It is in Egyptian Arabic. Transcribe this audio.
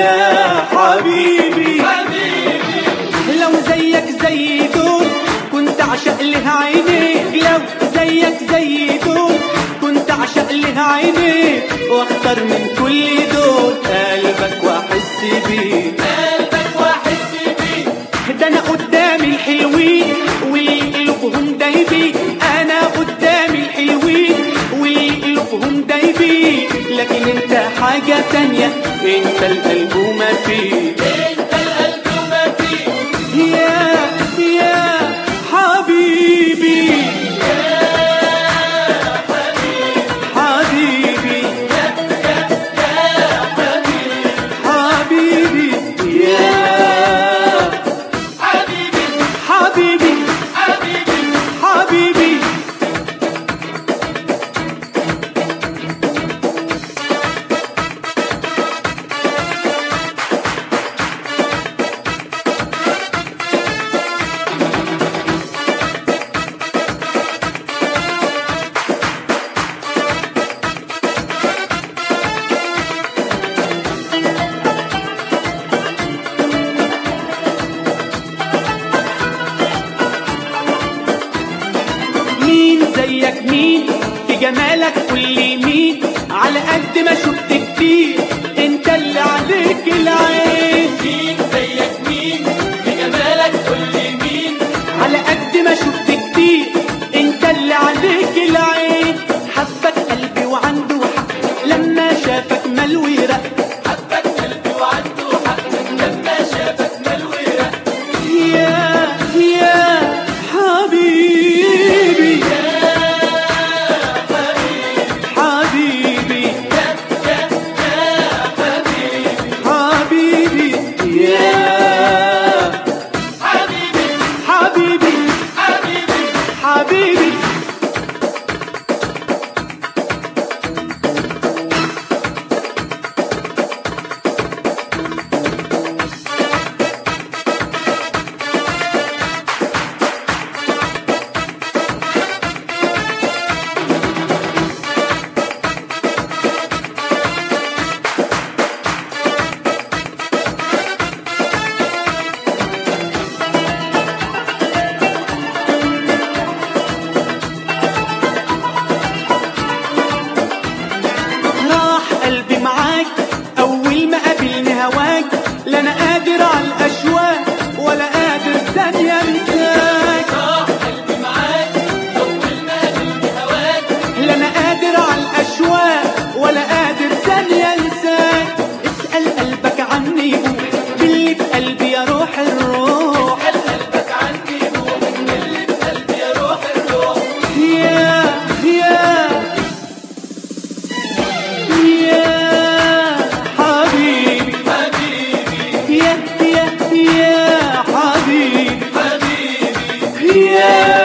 يا حبيبي لو زيك زي دول كنت عشق لها عينيك لو زيك زي دول كنت عشق لها عينيك واختار من كل دول قلبك واحس بيه قلبك واحس بيه ده انا قدامي الحلوين وقلوبهم دايبين انا قدامي الحلوين وقلوبهم دايبين لكن انت حاجة تانية انت القلب وما فيه انت القلب وما فيه يا يا حبيبي حبيبي حبيبي يا حبيبي حبيبي حبيبي حبيبي مين زيك مين في جمالك كل مين على قد ما شفت كتير انت اللي عليك العين مين زيك مين بجمالك كل مين على قد ما شفت كتير انت اللي عليك العين حبك قلبي وعنده حق لما شافك ملوي رق حبك قلبي وعنده حق لما شافك ملوي رق يا يا حبيبي حبيبي حبيبي يا حبيبي حبيبي حبيبي حبيبي راح قلبي معاك اول ما قابلني هواك لا انا قادر على الاشواق ولا قادر ثانيه انساك راح قلبي معاك اول ما قابلني هواك لا انا قادر على الاشواق ولا قادر ثانيه انساك اسال قلبك عني يقول باللي في قلبي يا روح الروح قال قلبك عني روح اللي في قلبي يا روح الروح يا يا يا حبيبي حبيبي يا يا يا حبيبي حبيبي يا